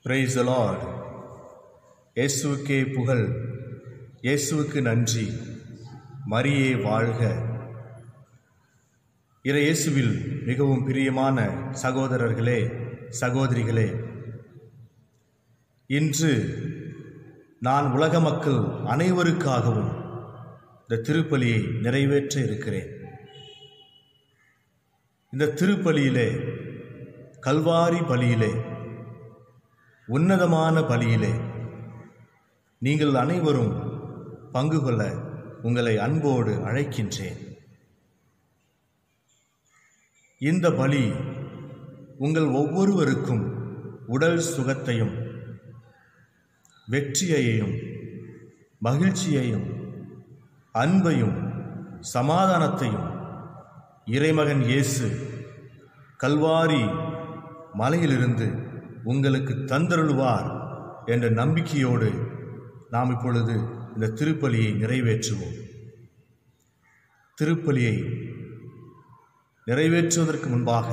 price Lord இயேசுவுக்கே புகழ் இயேசுவுக்கு நன்றி மரியே வாழ்க இறை இயேசுவில் மிகவும் பிரியமான சகோதரர்களே சகோதரிகளே இன்று நான் உலக மக்கள் அனைவருக்காகவும் இந்த திருப்பலியை நிறைவேற்ற இருக்கிறேன் இந்த திருப்பலியிலே கல்வாரி பலியிலே உன்னதமான பலியிலே நீங்கள் அனைவரும் பங்கு கொள்ள உங்களை அன்போடு அழைக்கின்றேன் இந்த பலி உங்கள் ஒவ்வொருவருக்கும் உடல் சுகத்தையும் வெற்றியையும் மகிழ்ச்சியையும் அன்பையும் சமாதானத்தையும் இறைமகன் இயேசு கல்வாரி மலையிலிருந்து உங்களுக்கு தந்தருளுவார் என்ற நம்பிக்கையோடு நாம் இப்பொழுது இந்த திருப்பலியை நிறைவேற்றுவோம் திருப்பலியை நிறைவேற்றுவதற்கு முன்பாக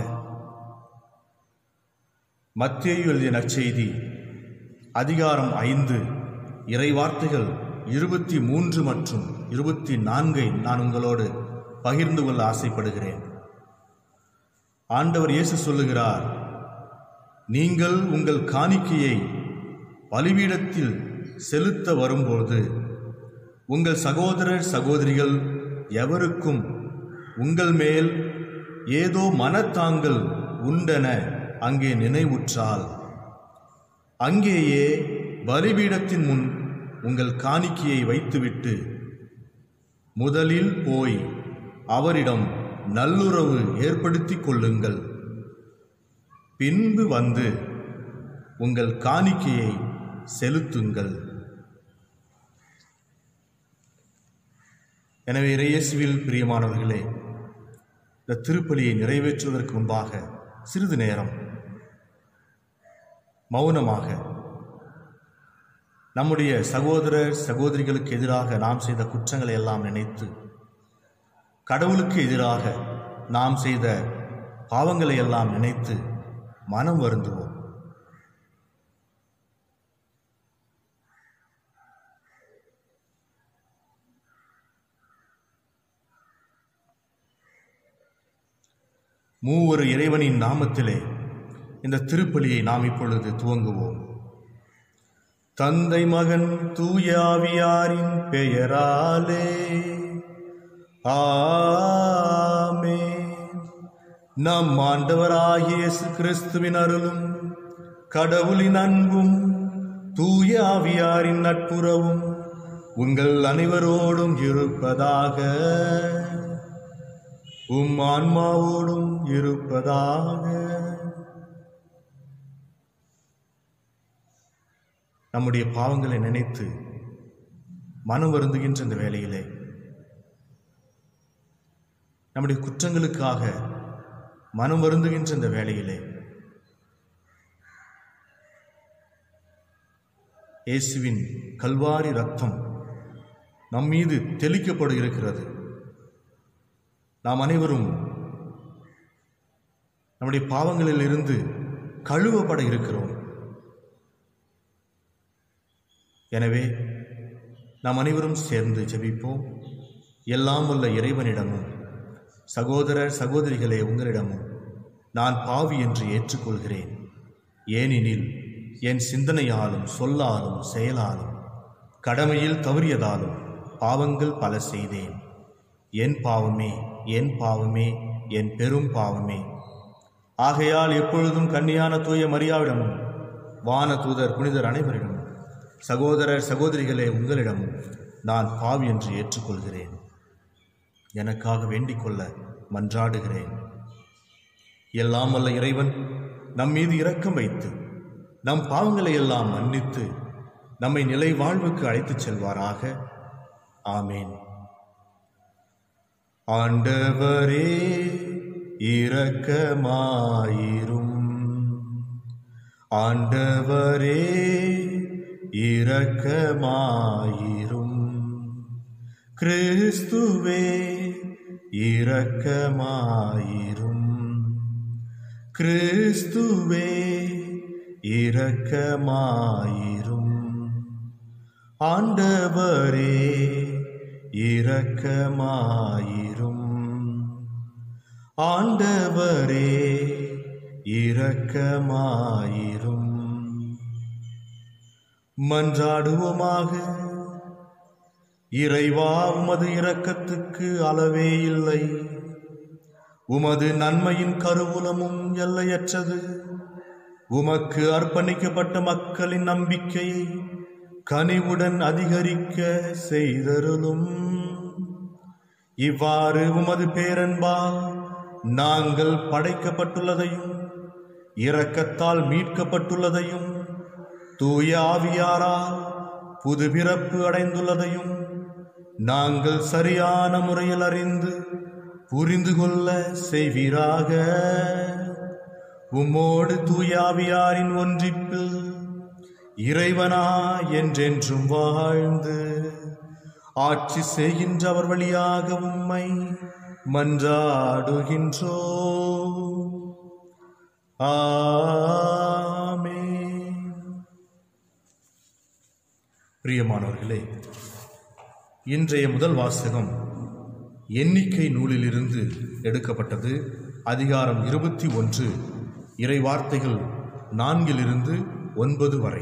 மத்தேயு எழுதிய நற்செய்தி அதிகாரம் ஐந்து இறைவார்த்தைகள் இருபத்தி மூன்று மற்றும் இருபத்தி நான்கை நான் உங்களோடு பகிர்ந்து கொள்ள ஆசைப்படுகிறேன் ஆண்டவர் இயேசு சொல்லுகிறார் நீங்கள் உங்கள் காணிக்கையை பலிபீடத்தில் செலுத்த வரும்போது உங்கள் சகோதரர் சகோதரிகள் எவருக்கும் உங்கள் மேல் ஏதோ மனத்தாங்கள் உண்டென அங்கே நினைவுற்றால் அங்கேயே பலிபீடத்தின் முன் உங்கள் காணிக்கையை வைத்துவிட்டு முதலில் போய் அவரிடம் நல்லுறவு ஏற்படுத்திக் கொள்ளுங்கள் பின்பு வந்து உங்கள் காணிக்கையை செலுத்துங்கள் எனவே இறையேசுவில் பிரியமானவர்களே இந்த திருப்பலியை நிறைவேற்றுவதற்கு முன்பாக சிறிது நேரம் மௌனமாக நம்முடைய சகோதரர் சகோதரிகளுக்கு எதிராக நாம் செய்த குற்றங்களை எல்லாம் நினைத்து கடவுளுக்கு எதிராக நாம் செய்த பாவங்களை எல்லாம் நினைத்து மனம் வருந்துவோம் மூவொரு இறைவனின் நாமத்திலே இந்த திருப்பலியை நாம் இப்பொழுது துவங்குவோம் தந்தை மகன் தூயாவியாரின் பெயராலே ஆமே நம் ஆண்டவராகிய இயேசு கிறிஸ்துவின் அருளும் கடவுளின் அன்பும் தூய ஆவியாரின் நட்புறவும் உங்கள் அனைவரோடும் இருப்பதாக உம் ஆன்மாவோடும் இருப்பதாக நம்முடைய பாவங்களை நினைத்து மனம் வருந்துகின்ற இந்த வேளையிலே நம்முடைய குற்றங்களுக்காக மனம் வருந்துகின்ற இந்த வேளையிலே இயேசுவின் கல்வாரி ரத்தம் நம் மீது தெளிக்கப்பட இருக்கிறது நாம் அனைவரும் நம்முடைய பாவங்களில் இருந்து கழுவப்பட இருக்கிறோம் எனவே நாம் அனைவரும் சேர்ந்து ஜெபிப்போம் எல்லாம் வல்ல இறைவனிடமும் சகோதரர் சகோதரிகளே உங்களிடமும் நான் பாவி என்று ஏற்றுக்கொள்கிறேன் ஏனெனில் என் சிந்தனையாலும் சொல்லாலும் செயலாலும் கடமையில் தவறியதாலும் பாவங்கள் பல செய்தேன் என் பாவமே என் பாவமே என் பெரும் பாவமே ஆகையால் எப்பொழுதும் கன்னியான தூய மரியாவிடமும் வான தூதர் புனிதர் அனைவரிடமும் சகோதரர் சகோதரிகளே உங்களிடமும் நான் பாவி என்று ஏற்றுக்கொள்கிறேன் எனக்காக வேண்டிக் கொள்ள மன்றாடுகிறேன் எல்லாம் வல்ல இறைவன் நம் மீது இரக்கம் வைத்து நம் பாவங்களை எல்லாம் மன்னித்து நம்மை நிலை வாழ்வுக்கு அழைத்துச் செல்வாராக ஆமேன் ஆண்டவரே இரக்கமாயிரும் ஆண்டவரே இரக்கமாயிரும் கிறிஸ்துவே இரக்கமாயிரும் கிறிஸ்துவே இரக்கமாயிரும் ஆண்டவரே இரக்கமாயிரும் ஆண்டவரே இரக்கமாயிரும் மன்றாடுவோமாக இறைவா உமது இரக்கத்துக்கு அளவே இல்லை உமது நன்மையின் கருவூலமும் எல்லையற்றது உமக்கு அர்ப்பணிக்கப்பட்ட மக்களின் நம்பிக்கையை கனிவுடன் அதிகரிக்க செய்தருளும் இவ்வாறு உமது பேரன்பால் நாங்கள் படைக்கப்பட்டுள்ளதையும் இரக்கத்தால் மீட்கப்பட்டுள்ளதையும் தூய ஆவியாரால் புது பிறப்பு அடைந்துள்ளதையும் நாங்கள் சரியான முறையில் அறிந்து புரிந்து கொள்ள செய்வீராக உம்மோடு தூயாவியாரின் ஒன்றிப்பில் இறைவனா என்றென்றும் வாழ்ந்து ஆட்சி செய்கின்றவர் வழியாக உம்மை மன்றாடுகின்றோ ஆமென் பிரியமானவர்களே இன்றைய முதல் வாசகம் எண்ணிக்கை நூலிலிருந்து எடுக்கப்பட்டது அதிகாரம் இருபத்தி ஒன்று இறை வார்த்தைகள் நான்கிலிருந்து ஒன்பது வரை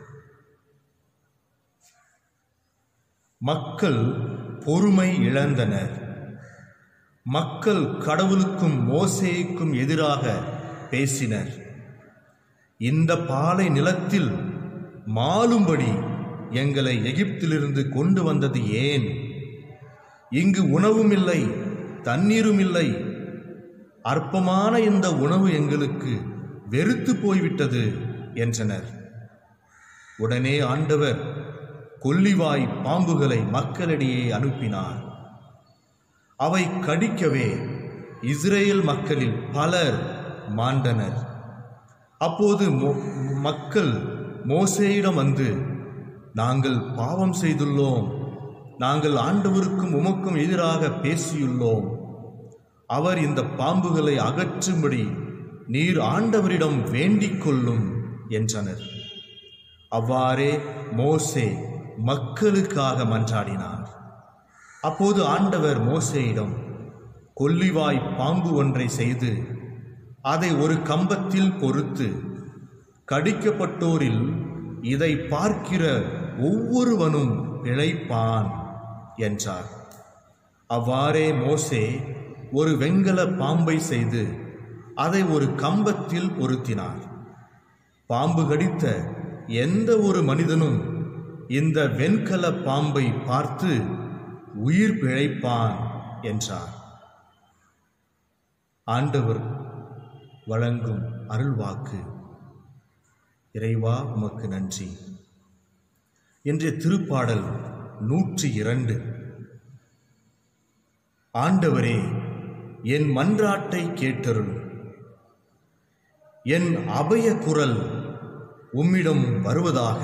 மக்கள் பொறுமை இழந்தனர் மக்கள் கடவுளுக்கும் மோசேய்க்கும் எதிராக பேசினர் இந்த பாலை நிலத்தில் மாளும்படி எங்களை எகிப்திலிருந்து கொண்டு வந்தது ஏன் இங்கு உணவும் இல்லை தண்ணீரும் இல்லை அற்பமான இந்த உணவு எங்களுக்கு வெறுத்து போய்விட்டது என்றனர் உடனே ஆண்டவர் கொல்லிவாய் பாம்புகளை மக்களிடையே அனுப்பினார் அவை கடிக்கவே இஸ்ரேல் மக்களில் பலர் மாண்டனர் அப்போது மோ- மக்கள் மோசேயிடம் வந்து நாங்கள் பாவம் செய்துள்ளோம் நாங்கள் ஆண்டவருக்கும் உமக்கும் எதிராக பேசியுள்ளோம் அவர் இந்த பாம்புகளை அகற்றும்படி நீர் ஆண்டவரிடம் வேண்டிக் கொள்ளும் என்றனர் அவ்வாறே மோசே மக்களுக்காக மன்றாடினார் அப்போது ஆண்டவர் மோசேயிடம் கொல்லிவாய் பாம்பு ஒன்றை செய்து அதை ஒரு கம்பத்தில் பொறுத்து கடிக்கப்பட்டோரில் இதை பார்க்கிற ஒவ்வொருவனும் பிழைப்பான் என்றார் அவ்வாறே மோசே ஒரு வெண்கல பாம்பை செய்து அதை ஒரு கம்பத்தில் பொருத்தினார் பாம்பு கடித்த எந்த ஒரு மனிதனும் இந்த வெண்கல பாம்பை பார்த்து உயிர் பிழைப்பான் என்றார் ஆண்டவர் வழங்கும் அருள்வாக்கு இறைவா உமக்கு நன்றி இன்றைய திருப்பாடல் நூற்றி இரண்டு ஆண்டவரே என் மன்றாட்டை கேட்டருளும் என் அபய குரல் உம்மிடம் வருவதாக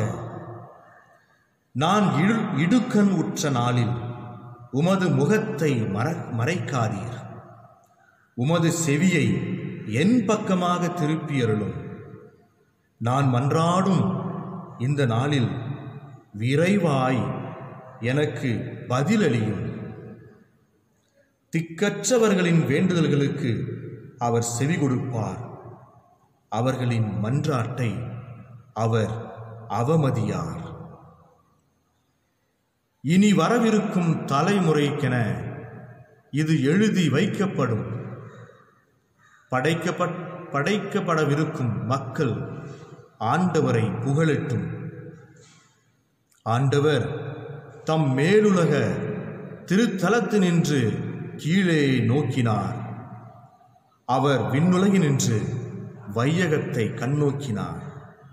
நான் இடு இடுக்கண் உற்ற நாளில் உமது முகத்தை மற மறைக்காதீர் உமது செவியை என் பக்கமாக திருப்பியருளும் நான் மன்றாடும் இந்த நாளில் விரைவாய் எனக்கு பதிலளியும் திக்கற்றவர்களின் வேண்டுதல்களுக்கு அவர் செவி கொடுப்பார் அவர்களின் மன்றாட்டை அவர் அவமதியார் இனி வரவிருக்கும் தலைமுறைக்கென இது எழுதி வைக்கப்படும் படைக்கப்பட் படைக்கப்படவிருக்கும் மக்கள் ஆண்டவரை புகழட்டும் ஆண்டவர் தம் மேலுலக திருத்தலத்தினின்று கீழே நோக்கினார் அவர் விண்ணுலகினின்று வையகத்தை கண்ணோக்கினார்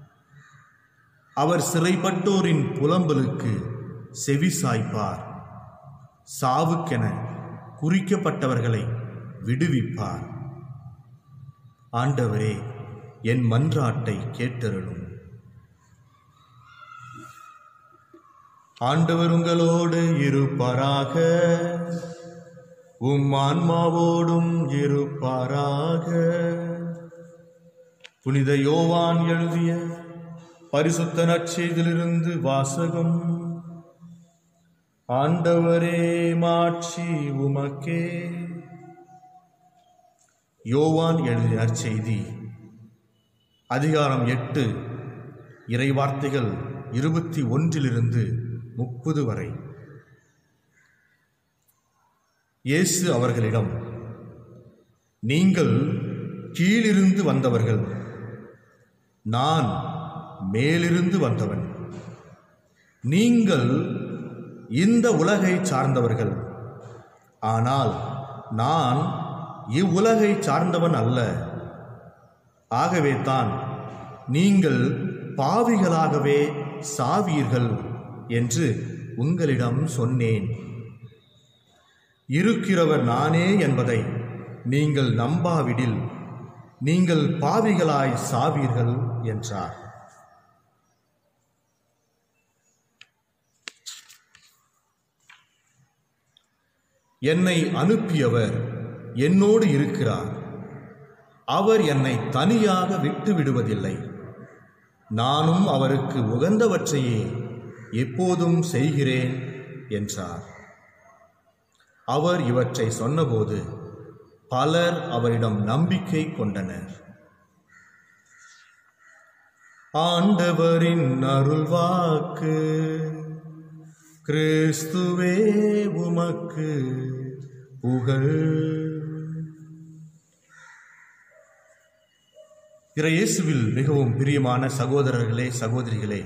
அவர் சிறைப்பட்டோரின் புலம்பலுக்கு செவி சாய்ப்பார் சாவுக்கென குறிக்கப்பட்டவர்களை விடுவிப்பார் ஆண்டவரே என் மன்றாட்டை கேட்டருளும் ஆண்டவர் உங்களோடு இருப்பாராக உம் ஆன்மாவோடும் இருப்பாராக புனித யோவான் எழுதிய பரிசுத்த நற்செய்திலிருந்து வாசகம் ஆண்டவரே மாட்சி உமக்கே யோவான் எழுதிய நற்செய்தி அதிகாரம் எட்டு இறைவார்த்தைகள் இருபத்தி ஒன்றிலிருந்து முப்பது வரை இயேசு அவர்களிடம் நீங்கள் கீழிருந்து வந்தவர்கள் நான் மேலிருந்து வந்தவன் நீங்கள் இந்த உலகை சார்ந்தவர்கள் ஆனால் நான் இவ்வுலகை சார்ந்தவன் அல்ல ஆகவே தான் நீங்கள் பாவிகளாகவே சாவீர்கள் என்று உங்களிடம் சொன்னேன் இருக்கிறவர் நானே என்பதை நீங்கள் நம்பாவிடில் நீங்கள் பாவிகளாய் சாவீர்கள் என்றார் என்னை அனுப்பியவர் என்னோடு இருக்கிறார் அவர் என்னை தனியாக விட்டு விடுவதில்லை நானும் அவருக்கு உகந்தவற்றையே எப்போதும் செய்கிறேன் என்றார் அவர் இவற்றை சொன்னபோது பலர் அவரிடம் நம்பிக்கை கொண்டனர் ஆண்டவரின் அருள்வாக்கு கிறிஸ்துவே உமக்கு புகழ் பிற இயேசுவில் மிகவும் பிரியமான சகோதரர்களே சகோதரிகளே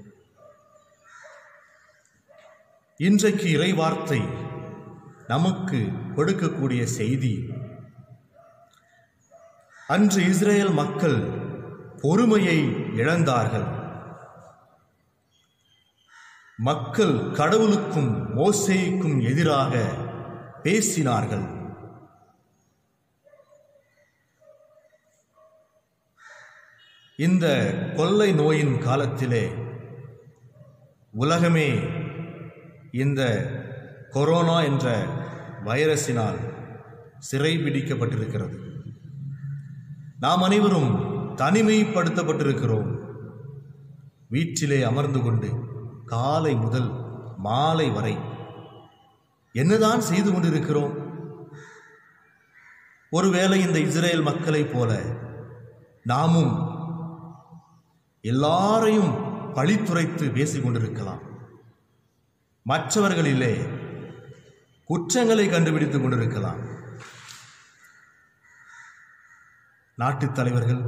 இன்றைக்கு இறைவார்த்தை நமக்கு கொடுக்கக்கூடிய செய்தி அன்று இஸ்ரேல் மக்கள் பொறுமையை இழந்தார்கள் மக்கள் கடவுளுக்கும் மோசேய்க்கும் எதிராக பேசினார்கள் இந்த கொள்ளை நோயின் காலத்திலே உலகமே இந்த கொரோனா என்ற வைரஸினால் சிறைபிடிக்கப்பட்டிருக்கிறது நாம் அனைவரும் தனிமைப்படுத்தப்பட்டிருக்கிறோம் வீட்டிலே அமர்ந்து கொண்டு காலை முதல் மாலை வரை என்னதான் செய்து கொண்டிருக்கிறோம் ஒருவேளை இந்த இஸ்ரேல் மக்களைப் போல நாமும் எல்லாரையும் பழித்துரைத்து பேசிக் கொண்டிருக்கலாம் மற்றவர்களிலே குற்றங்களை கண்டுபிடித்துக் கொண்டிருக்கலாம் நாட்டுத் தலைவர்கள்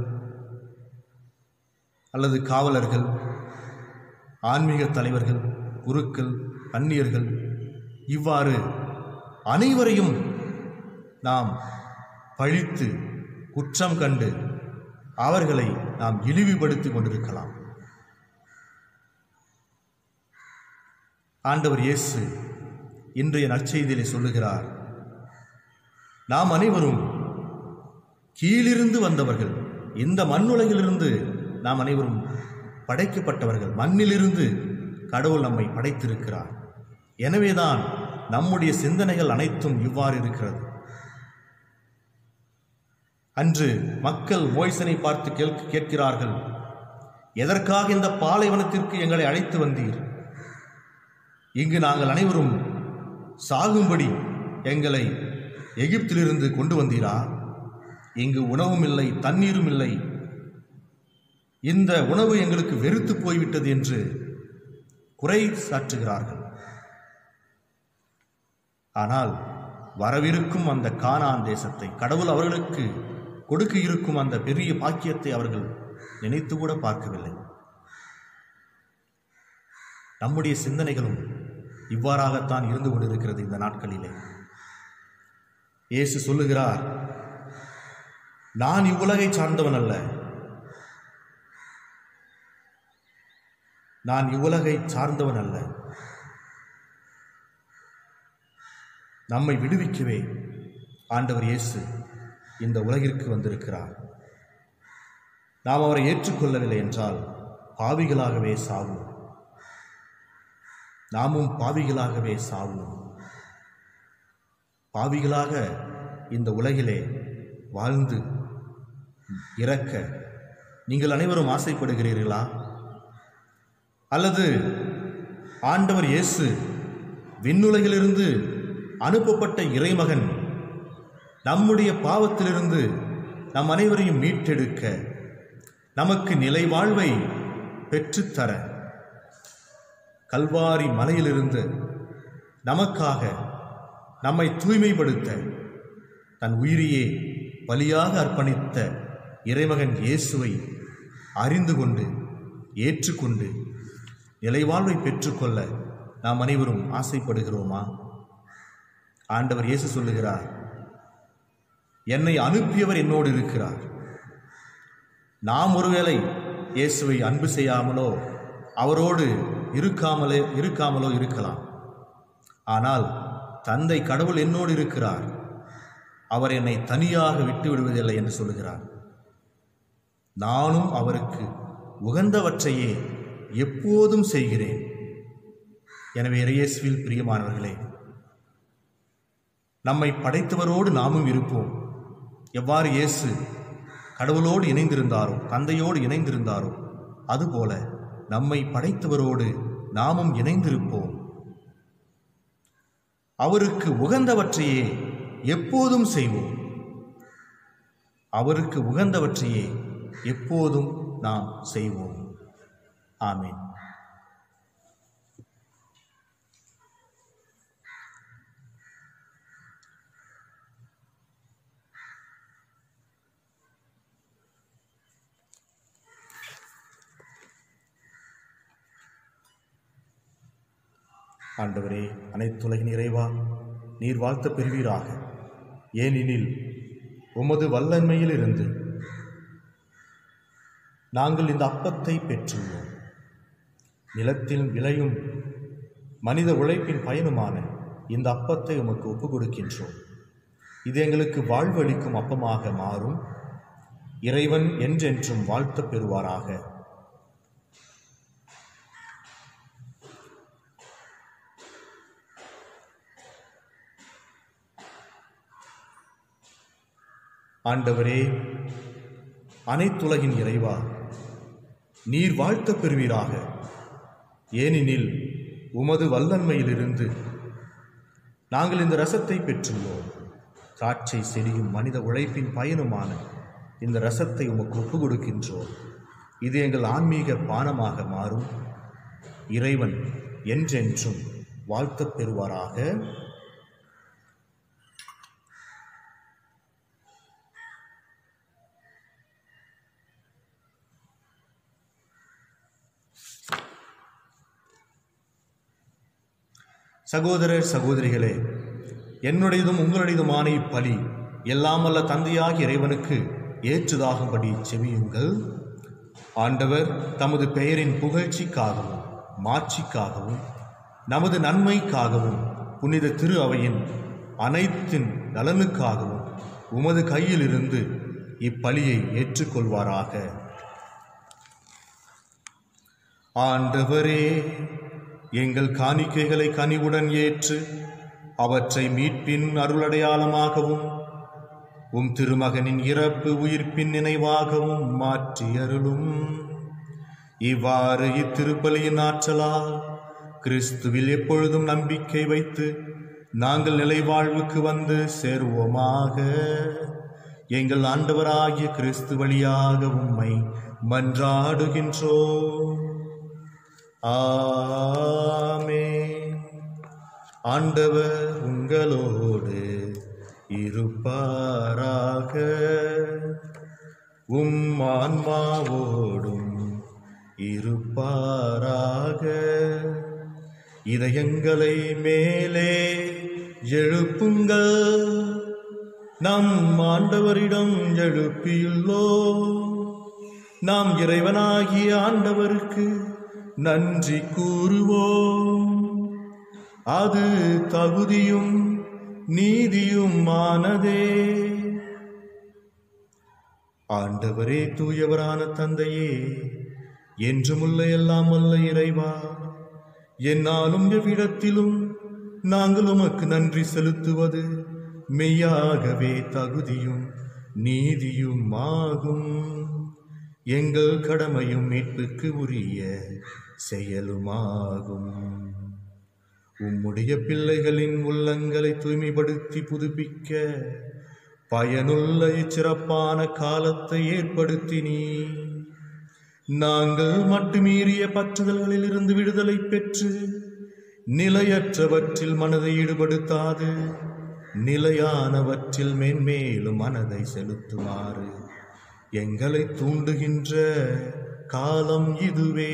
அல்லது காவலர்கள் ஆன்மீக தலைவர்கள் குருக்கள் அந்நியர்கள் இவ்வாறு அனைவரையும் நாம் பழித்து குற்றம் கண்டு அவர்களை நாம் இழிவுபடுத்திக் கொண்டிருக்கலாம் ஆண்டவர் இயேசு இன்றைய நற்செய்தியிலே சொல்லுகிறார் நாம் அனைவரும் கீழிருந்து வந்தவர்கள் இந்த மண்ணுலகிலிருந்து நாம் அனைவரும் படைக்கப்பட்டவர்கள் மண்ணிலிருந்து கடவுள் நம்மை படைத்திருக்கிறார் எனவேதான் நம்முடைய சிந்தனைகள் அனைத்தும் இவ்வாறு இருக்கிறது அன்று மக்கள் மோய்சனை பார்த்து கேள் கேட்கிறார்கள் எதற்காக இந்த பாலைவனத்திற்கு எங்களை அழைத்து வந்தீர் இங்கு நாங்கள் அனைவரும் சாகும்படி எங்களை எகிப்திலிருந்து கொண்டு வந்தீரா இங்கு உணவும் இல்லை தண்ணீரும் இல்லை இந்த உணவு எங்களுக்கு வெறுத்து போய்விட்டது என்று குறை சாற்றுகிறார்கள் ஆனால் வரவிருக்கும் அந்த கானான் தேசத்தை கடவுள் அவர்களுக்கு கொடுக்க இருக்கும் அந்த பெரிய பாக்கியத்தை அவர்கள் நினைத்து கூட பார்க்கவில்லை நம்முடைய சிந்தனைகளும் இவ்வாறாகத்தான் இருந்து கொண்டிருக்கிறது இந்த நாட்களிலே இயேசு சொல்லுகிறார் நான் இவ்வுலகை சார்ந்தவன் அல்ல நான் இவ்வுலகை சார்ந்தவன் அல்ல நம்மை விடுவிக்கவே ஆண்டவர் இயேசு இந்த உலகிற்கு வந்திருக்கிறார் நாம் அவரை ஏற்றுக்கொள்ளவில்லை என்றால் பாவிகளாகவே சாவோம் நாமும் பாவிகளாகவே சாவோம் பாவிகளாக இந்த உலகிலே வாழ்ந்து இறக்க நீங்கள் அனைவரும் ஆசைப்படுகிறீர்களா அல்லது ஆண்டவர் இயேசு விண்ணுலகிலிருந்து அனுப்பப்பட்ட இறைமகன் நம்முடைய பாவத்திலிருந்து நம் அனைவரையும் மீட்டெடுக்க நமக்கு நிலை வாழ்வை பெற்றுத்தர கல்வாரி மலையிலிருந்து நமக்காக நம்மை தூய்மைப்படுத்த தன் உயிரையே பலியாக அர்ப்பணித்த இறைமகன் இயேசுவை அறிந்து கொண்டு ஏற்றுக்கொண்டு நிலைவாழ்வை பெற்றுக்கொள்ள நாம் அனைவரும் ஆசைப்படுகிறோமா ஆண்டவர் இயேசு சொல்லுகிறார் என்னை அனுப்பியவர் என்னோடு இருக்கிறார் நாம் ஒருவேளை இயேசுவை அன்பு செய்யாமலோ அவரோடு இருக்காமலே இருக்காமலோ இருக்கலாம் ஆனால் தந்தை கடவுள் என்னோடு இருக்கிறார் அவர் என்னை தனியாக விட்டு விடுவதில்லை என்று சொல்லுகிறார் நானும் அவருக்கு உகந்தவற்றையே எப்போதும் செய்கிறேன் எனவே இயேசுவில் பிரியமானவர்களே நம்மை படைத்தவரோடு நாமும் இருப்போம் எவ்வாறு இயேசு கடவுளோடு இணைந்திருந்தாரோ தந்தையோடு இணைந்திருந்தாரோ அதுபோல நம்மை படைத்தவரோடு நாமும் இணைந்திருப்போம் அவருக்கு உகந்தவற்றையே எப்போதும் செய்வோம் அவருக்கு உகந்தவற்றையே எப்போதும் நாம் செய்வோம் ஆமென் ஆண்டவரே அனைத்துலகின் இறைவா நீர் வாழ்த்த பெறுவீராக ஏனெனில் உமது வல்லன்மையிலிருந்து நாங்கள் இந்த அப்பத்தை பெற்றுள்ளோம் நிலத்தில் விளையும் மனித உழைப்பின் பயனுமான இந்த அப்பத்தை உமக்கு ஒப்புக் கொடுக்கின்றோம் இது எங்களுக்கு வாழ்வு அளிக்கும் அப்பமாக மாறும் இறைவன் என்றென்றும் வாழ்த்தப் பெறுவாராக ஆண்டவரே அனைத்துலகின் இறைவா நீர் வாழ்த்தப் பெறுவீராக ஏனெனில் உமது வல்லன்மையிலிருந்து நாங்கள் இந்த ரசத்தை பெற்றுள்ளோம் திராட்சை செடியும் மனித உழைப்பின் பயனுமான இந்த ரசத்தை உமக்கு ஒப்புக் கொடுக்கின்றோம் இது எங்கள் ஆன்மீக பானமாக மாறும் இறைவன் என்றென்றும் வாழ்த்தப் பெறுவாராக சகோதரர் சகோதரிகளே என்னுடையதும் உங்களுடையதுமான இப்பலி எல்லாம் வல்ல தந்தையாகிய இறைவனுக்கு ஏற்றதாகும்படி செவியுங்கள் ஆண்டவர் தமது பெயரின் புகழ்ச்சிக்காகவும் மாட்சிக்காகவும் நமது நன்மைக்காகவும் புனித திரு அவையின் அனைத்தின் நலனுக்காகவும் உமது கையிலிருந்து இப்பலியை ஏற்றுக்கொள்வாராக ஆண்டவரே எங்கள் காணிக்கைகளை கனிவுடன் ஏற்று அவற்றை மீட்பின் அருளடையாளமாகவும் உம் திருமகனின் இறப்பு உயிர்ப்பின் நினைவாகவும் மாற்றி அருளும் இவ்வாறு இத்திருப்பலியின் ஆற்றலால் கிறிஸ்துவில் எப்பொழுதும் நம்பிக்கை வைத்து நாங்கள் நிலைவாழ்வுக்கு வந்து சேருவோமாக எங்கள் ஆண்டவராகிய கிறிஸ்து வழியாக உம்மை மன்றாடுகின்றோம் ஆமென் ஆண்டவர் உங்களோடு இருப்பாராக உம் ஆன்மாவோடும் இருப்பாராக இதயங்களை மேலே எழுப்புங்கள் நம் ஆண்டவரிடம் எழுப்பியுள்ளோ நாம் இறைவனாகிய ஆண்டவருக்கு நன்றி கூறுவோம் அது தகுதியும் நீதியுமானதே ஆண்டவரே தூயவரான தந்தையே என்றுமுள்ள எல்லாம் வல்ல இறைவா என்னாலும் எவ்விடத்திலும் நாங்கள் உமக்கு நன்றி செலுத்துவது மெய்யாகவே தகுதியும் நீதியும் ஆகும் எங்கள் கடமையும் மீட்புக்கு உரிய செயலுமாகும் உம்முடைய பிள்ளைகளின் உள்ளங்களை தூய்மைப்படுத்தி புதுப்பிக்க பயனுள்ள இச்சிறப்பான காலத்தை ஏற்படுத்தினீ நாங்கள் மட்டுமீறிய பற்றுதல்களில் இருந்து விடுதலை பெற்று நிலையற்றவற்றில் மனதை ஈடுபடுத்தாது நிலையானவற்றில் மேன்மேலும் மனதை செலுத்துமாறு எங்களை தூண்டுகின்ற காலம் இதுவே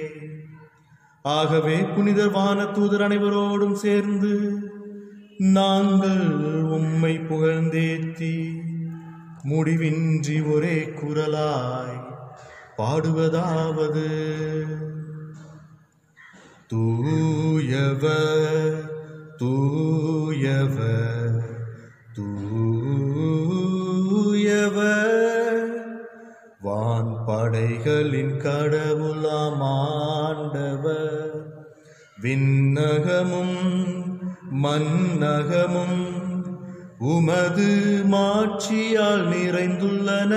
ஆகவே புனிதர் வான தூதர் அனைவரோடும் சேர்ந்து நாங்கள் உம்மை புகழ்ந்தேத்தி முடிவின்றி ஒரே குரலாய் பாடுவதாவது தூயவ தூயவ தூயவ வான் படைகளின் கடவுளாம் ஆண்டவர் விண்ணகமும் மன்னகமும் உமது மாட்சியால் நிறைந்துள்ளன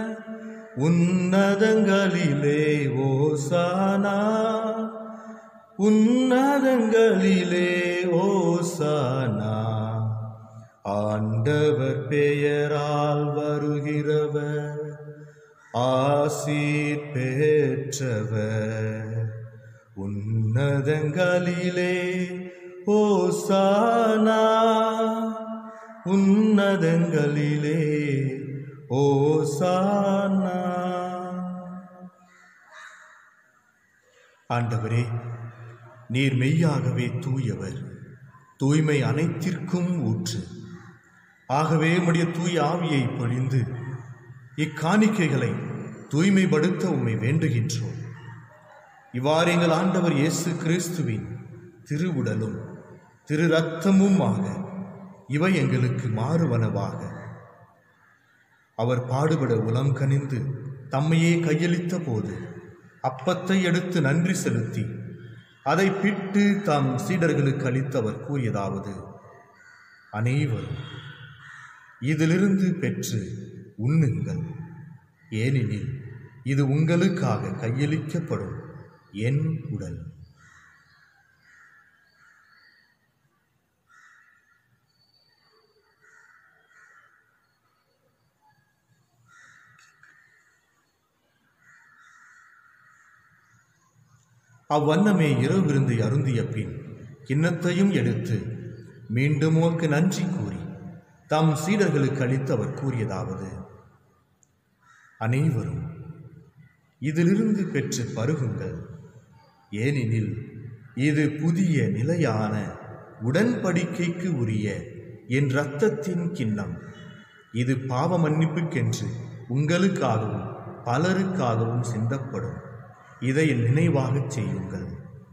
உன்னதங்களிலே ஓசானா உன்னதங்களிலே ஓசானா ஆண்டவர் பெயரால் வருகிறவர் ஆசீர் பெற்றவர் உன்னதங்களிலே ஓசானா உன்னதங்களிலே ஓசானா ஆண்டவரே நீர் மெய்யாகவே தூயவர் தூய்மை அனைத்திற்கும் ஊற்று ஆகவே உம்முடைய தூய ஆவியை பொழிந்து இக்காணிக்கைகளை தூய்மைப்படுத்த உம்மை வேண்டுகின்றோம் இவ்வாறு எங்கள் ஆண்டவர் இயேசு கிறிஸ்துவின் திருவுடலும் திரு ரத்தமுமாக இவை எங்களுக்கு மாறுவனவாக அவர் பாடுபட உலம் கனிந்து தம்மையே கையளித்த போது அப்பத்தை எடுத்து நன்றி செலுத்தி அதை பிட்டு தம் சீடர்களுக்கு அளித்து அவர் கூறியதாவது அனைவரும் இதிலிருந்து பெற்று உண்ணுங்கள் ஏனெனில் இது உங்களுக்காக கையளிக்கப்படும் என் உடல் அவ்வண்ணமே இரவு விருந்தை அருந்திய பின் கிண்ணத்தையும் எடுத்து மீண்டும் உமக்கு நன்றி கூறி தம் சீடர்களுக்கு அளித்து அவர் கூறியதாவது அனைவரும் இதிலிருந்து பெற்று பருகுங்கள் ஏனெனில் இது புதிய நிலையான உடன்படிக்கைக்கு உரிய என் இரத்தத்தின் கிண்ணம் இது பாவ மன்னிப்புக்கென்று உங்களுக்காகவும் பலருக்காகவும் சிந்தப்படும் இதை என் நினைவாகச் செய்யுங்கள்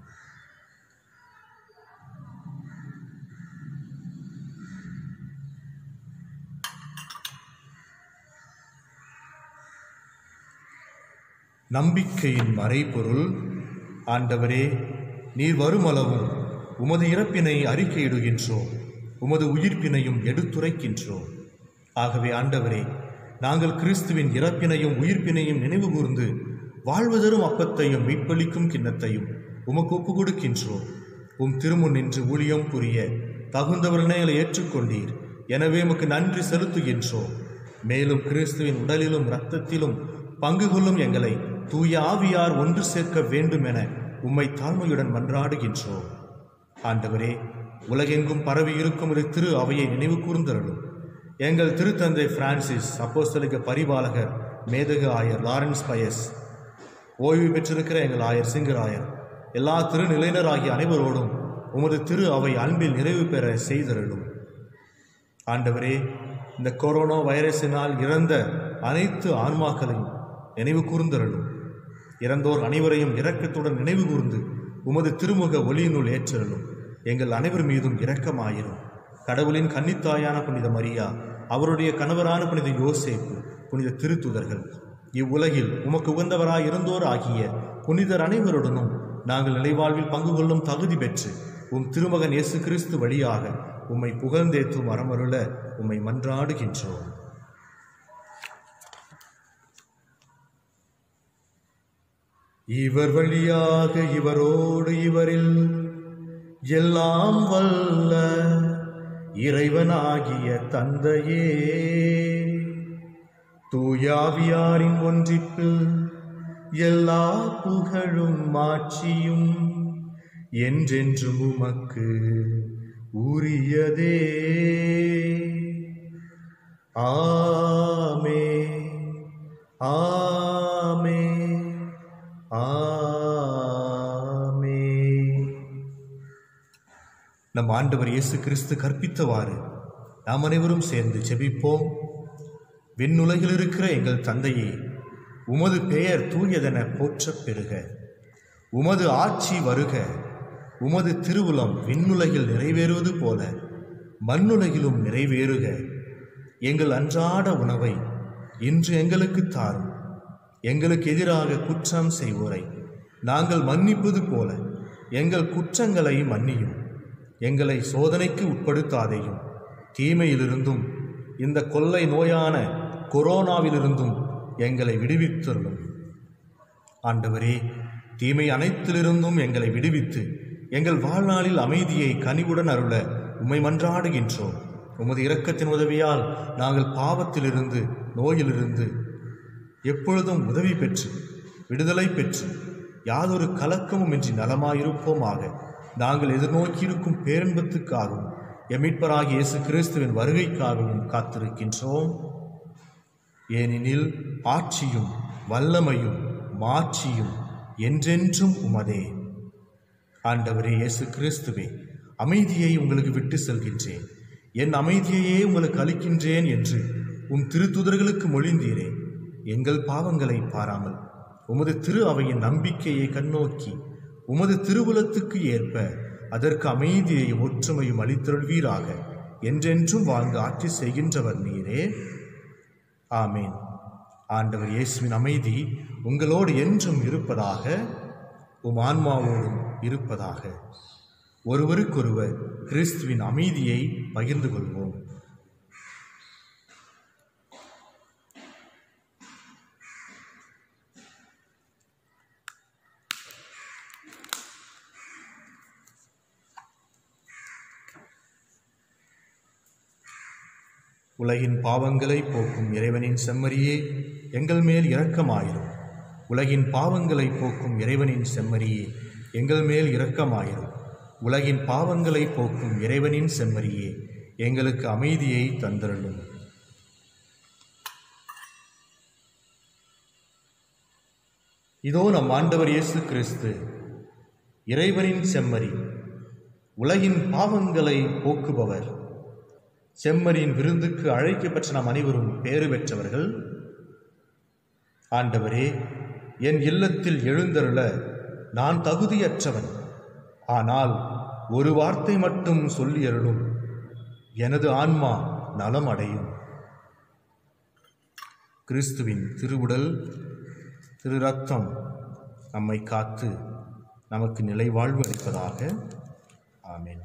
நம்பிக்கையின் மறைபொருள் ஆண்டவரே நீர் வருமளவும் உமது இறப்பினை அறிக்கையிடுகின்றோம் உமது உயிர்ப்பினையும் எடுத்துரைக்கின்றோம் ஆகவே ஆண்டவரே நாங்கள் கிறிஸ்துவின் இறப்பினையும் உயிர்ப்பினையும் நினைவு கூர்ந்து வாழ்வு தரும் அப்பத்தையும் மீட்பளிக்கும் கிண்ணத்தையும் உமக்கு ஒப்புக் கொடுக்கின்றோம் உம் திருமுன் நின்று ஊழியம் புரிய தகுந்தவர்களை ஏற்றுக்கொண்டீர் எனவே உமக்கு நன்றி செலுத்துகின்றோம் மேலும் கிறிஸ்துவின் உடலிலும் இரத்தத்திலும் பங்கு கொள்ளும் எங்களை தூய ஆவியார் ஒன்று சேர்க்க வேண்டும் என உம்மை தாழ்மையுடன் மன்றாடுகின்றோம் ஆண்டவரே உலகெங்கும் பரவி இருக்கும் ஒரு திரு அவையை நினைவு கூர்ந்தருளும் எங்கள் திருத்தந்தை பிரான்சிஸ் அப்போஸ்தலிக பரிபாலகர் மேதகு ஆயர் லாரன்ஸ் பயஸ் ஓய்வு பெற்றிருக்கிற எங்கள் ஆயர் சிங்கராயர் எல்லா திருநிலையினராகிய அனைவரோடும் உமது திரு அவை அன்பில் நிறைவு பெற செய்தருளும் ஆண்டவரே இந்த கொரோனா வைரஸினால் இறந்த அனைத்து ஆன்மாக்களையும் நினைவு கூர்ந்தருளும் இறந்தோர் அனைவரையும் இரக்கத்துடன் நினைவு கூர்ந்து உமது திருமுக ஒளியினுள் ஏற்றருளும் எங்கள் அனைவர் மீதும் இரக்கமாயிரும் கடவுளின் கன்னித்தாயான புனித மரியா அவருடைய கணவரான புனித யோசேப்பு புனித திருத்துதர்கள் இவ்வுலகில் உமக்கு உகந்தவராய் இருந்தோர் ஆகிய புனிதர் அனைவருடனும் நாங்கள் நிலைவாழ்வில் பங்கு கொள்ளும் தகுதி பெற்று உம் திருமகன் இயேசு கிறிஸ்து வழியாக உம்மை புகழ்ந்தேத்தும் அறமருள உம்மை மன்றாடுகின்றோம் இவர் வழியாக இவரோடு இவரில் எல்லாம் வல்ல இறைவனாகிய தந்தையே தூயாவியாரின் ஒன்றிப்பில் எல்லா புகழும் மாட்சியும் என்றென்றும் உமக்கு உரியதே ஆமே ஆமே ஆமே நம் ஆண்டவர் இயேசு கிறிஸ்து கற்பித்தவாறு நாம் அனைவரும் சேர்ந்து ஜெபிப்போம் விண்ணுலகில் இருக்கிற எங்கள் தந்தையே உமது பெயர் தூயதென போற்றப் பெறுக உமது ஆட்சி வருக உமது திருவுளம் விண்ணுலகில் நிறைவேறுவது போல மண்ணுலகிலும் நிறைவேறுக எங்கள் அன்றாட உணவை இன்று எங்களுக்கு தாரும் எங்களுக்கு எதிராக குற்றம் செய்வோரை நாங்கள் மன்னிப்பது போல எங்கள் குற்றங்களை மன்னியும் எங்களை சோதனைக்கு உட்படுத்தாதேயும் தீமையிலிருந்தும் இந்த கொள்ளை நோயான கொரோனாவிலிருந்தும் எங்களை விடுவித்தருளும் ஆண்டவரே தீமை அனைத்திலிருந்தும் எங்களை விடுவித்து எங்கள் வாழ்நாளில் அமைதியை கனிவுடன் அருள உம்மை மன்றாடுகின்றோம் உமது இரக்கத்தின் உதவியால் நாங்கள் பாவத்திலிருந்து நோயிலிருந்து எப்பொழுதும் உதவி பெற்று விடுதலை பெற்று யாதொரு கலக்கமுமின்றி நலமாயிருப்போமாக நாங்கள் எதிர்நோக்கியிருக்கும் பேரன்பத்துக்காகவும் எமிட்பராகிய இயேசு கிறிஸ்துவின் வருகைக்காகவும் காத்திருக்கின்றோம் ஏனெனில் ஆட்சியும் வல்லமையும் மாட்சியும் என்றென்றும் உமதே ஆண்டவரே இயேசு கிறிஸ்துவே அமைதியை உங்களுக்கு விட்டு செல்கின்றேன் என் அமைதியையே உங்களுக்கு அளிக்கின்றேன் என்று உம் திருத்துதர்களுக்கு மொழிந்தீரே எங்கள் பாவங்களை பாராமல் உமது திரு அவையின் நம்பிக்கையை கண்ணோக்கி உமது திருவுலத்துக்கு ஏற்ப அதற்கு அமைதியை ஒற்றுமையும் அளித்தருள்வீராக என்றென்றும் வாழ்ந்து ஆட்சி செய்கின்றவர் நீரே ஆமேன் ஆண்டவர் இயேசுவின் அமைதி உங்களோடு என்றும் இருப்பதாக உம் ஆன்மாவோடும் இருப்பதாக ஒருவருக்கொருவர் கிறிஸ்துவின் அமைதியை பகிர்ந்து கொள்வோம் உலகின் பாவங்களை போக்கும் இறைவனின் செம்மறியே எங்கள் மேல் இரக்கமாயிரும் உலகின் பாவங்களை போக்கும் இறைவனின் செம்மறியே எங்கள் மேல் இரக்கமாயிரும் உலகின் பாவங்களை போக்கும் இறைவனின் செம்மறியே எங்களுக்கு அமைதியை தந்தருளும் இதோ நம் ஆண்டவர் இயேசு கிறிஸ்து இறைவனின் செம்மறி உலகின் பாவங்களை போக்குபவர் செம்மறியின் விருந்துக்கு அழைக்கப்பெற்ற நாம் அனைவரும் பேறு பெற்றவர்கள் ஆண்டவரே என் இல்லத்தில் எழுந்தருள நான் தகுதியற்றவன் ஆனால் ஒரு வார்த்தை மட்டும் சொல்லி அருளும் எனது ஆன்மா நலம் அடையும் கிறிஸ்துவின் திருவுடல் திரு ரத்தம் நம்மை காத்து நமக்கு நிலைவாழ்வு அளிப்பதாக ஆமென்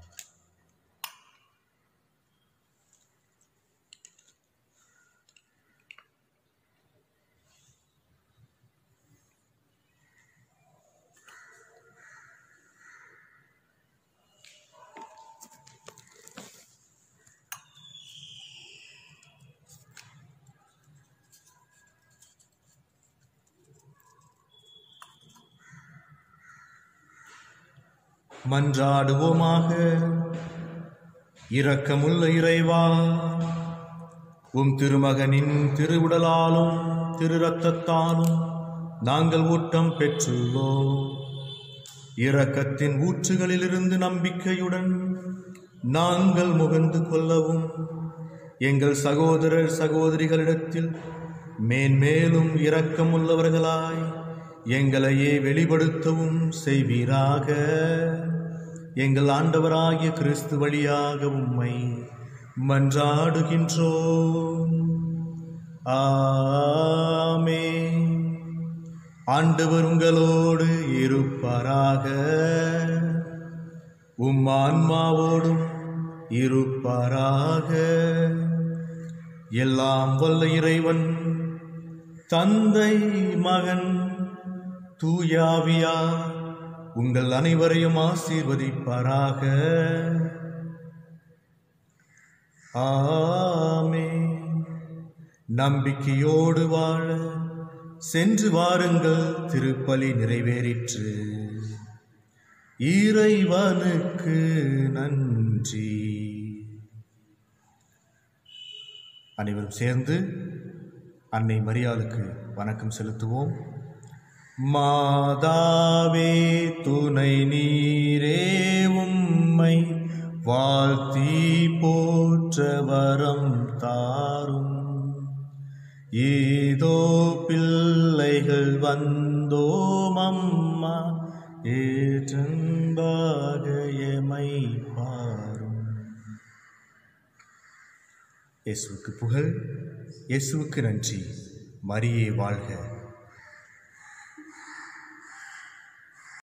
மன்றாடுவோமாக இரக்கமுள்ள இறைவா உம் திருமகனின் திருவுடலாலும் திரு ரத்தத்தாலும் நாங்கள் ஊட்டம் பெற்றுள்ளோம் இரக்கத்தின் ஊற்றுகளிலிருந்து நம்பிக்கையுடன் நாங்கள் முகந்து கொள்ளவும் எங்கள் சகோதரர் சகோதரிகளிடத்தில் மேன்மேலும் இரக்கமுள்ளவர்களாய் எங்களையே வெளிப்படுத்தவும் செய்வீராக எங்கள் ஆண்டவராகிய கிறிஸ்து வழியாக உம்மை மன்றாடுகின்றோம் ஆமே ஆண்டவர் உங்களோடு இருப்பாராக உம் ஆன்மாவோடும் இருப்பாராக எல்லாம் வல்ல இறைவன் தந்தை மகன் தூயாவியா உங்கள் அனைவரையும் ஆசீர்வதிப்பாராக ஆமென் நம்பிக்கையோடு வாழ சென்று வாருங்கள் திருப்பலி நிறைவேறிற்று இறைவனுக்கு நன்றி அனைவரும் சேர்ந்து அன்னை மரியாளுக்கு வணக்கம் செலுத்துவோம் மாதாவே துணை நீரே உம்மை வாழ்த்தி போற்ற வரம் தாரும் ஏதோ பிள்ளைகள் வந்தோம் அம்மா ஏற்றம்பாகயமை பாரும் இயேசுவுக்கு புகழ் இயேசுவுக்கு நன்றி மரியே வாழ்க